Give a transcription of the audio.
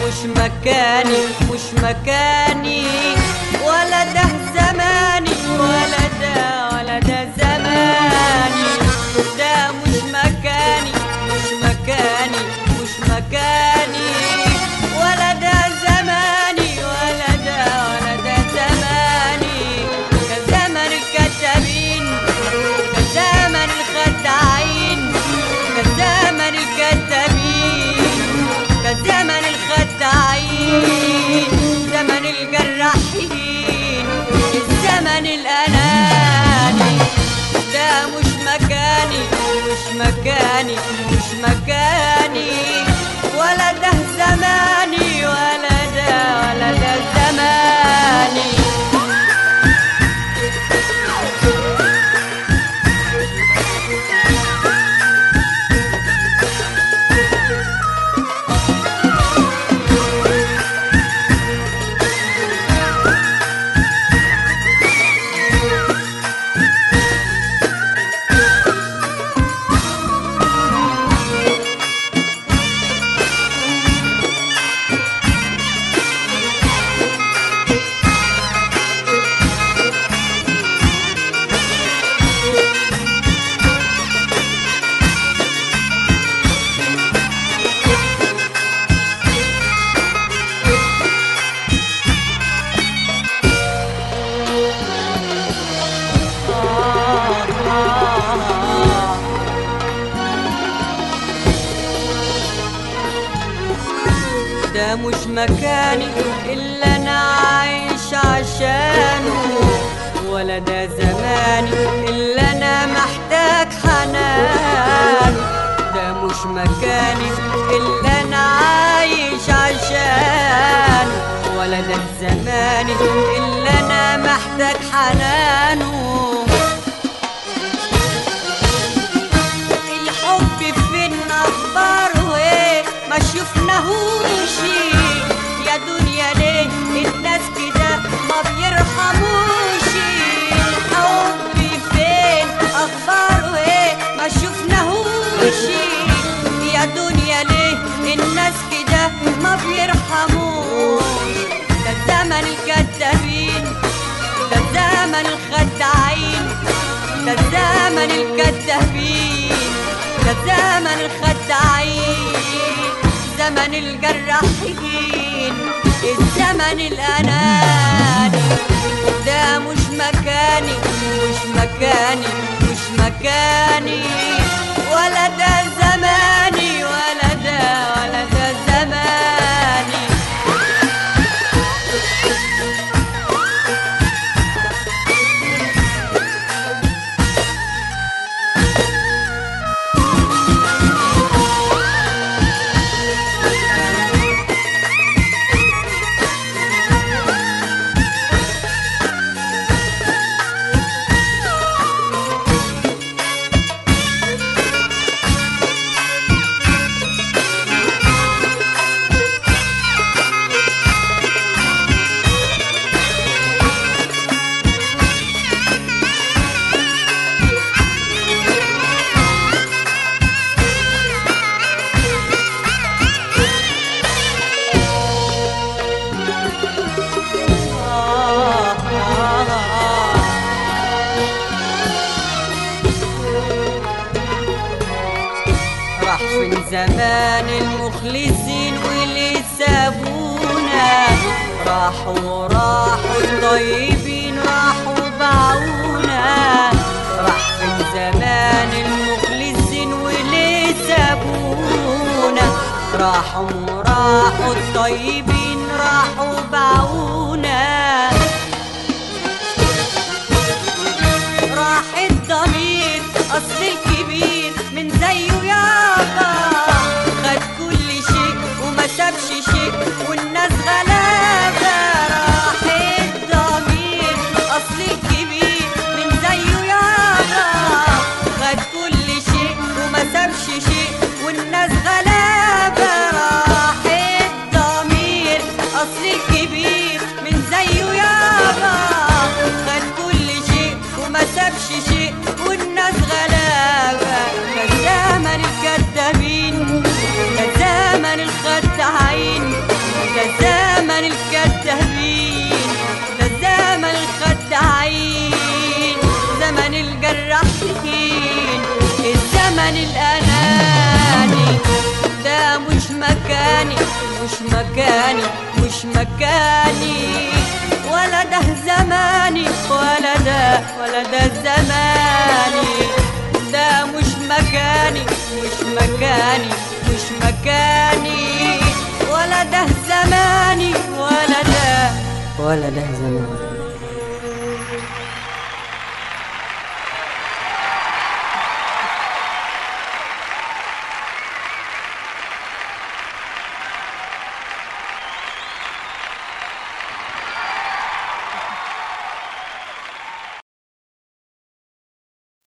مش مكاني مش مكاني ولا ده زماني ولا ده ولا ده زماني ده مش مكاني مش مكاني مش مكاني ولا ده زماني ولا ده ولا ده زماني كزمن الكذابين كزمن الخداعين كزمن الكذابين كزمن الخداعين زمن الجراحين الزمن الأناني ده مش مكاني مش مكاني مش مكاني ولا ده زماني ولا ده ولا ده زماني ده مش مكاني إلا أنا عايش عشانه ولا ده زماني إلا أنا محتاج حنان ده مش مكاني إلا أنا عايش عشانه ولا ده زماني إلا أنا محتاج حنانه الحب فين اخباره ايه ما شفناهوش يا دنيا ليه الناس كده ما بيرحموش الحب فين اخباره ايه ما شفناهوش يا دنيا ليه الناس كده ما بيرحموش ده زمن الكذابين ده زمن الخداعين ده زمن الكذابين ده زمن الخداعين زمن الجراحين الزمن الأناني ده مش مكاني مش مكاني مش مكاني ولا ده زماني ولا ده ولا ده زماني راح فين زمان المخلصين واللي سابونا راحوا راحوا الطيبين راحوا باعونا راح فين زمان المخلصين واللي سابونا راحوا راحوا الطيبين راحوا باعونا راح الضمير اصل الكبير من زيه يابا خد كل شيء وما سابش شيء والناس غلابة راح الضمير اصل الكبير من زيه يابا خد كل شيء وما سابش شيء والناس غلابة راح الضمير اصل الكبير من زيه يابا خد كل شيء وما سابش شيء والناس غلابة كان زمن الكذابين كان زمن الخداعين مكاني ده مش مكاني مش مكاني مش مكاني ولا ده زماني ولا ده ولا ده زماني ده مش مكاني مش مكاني مش مكاني ولا ده زماني ولا ده ولا ده زماني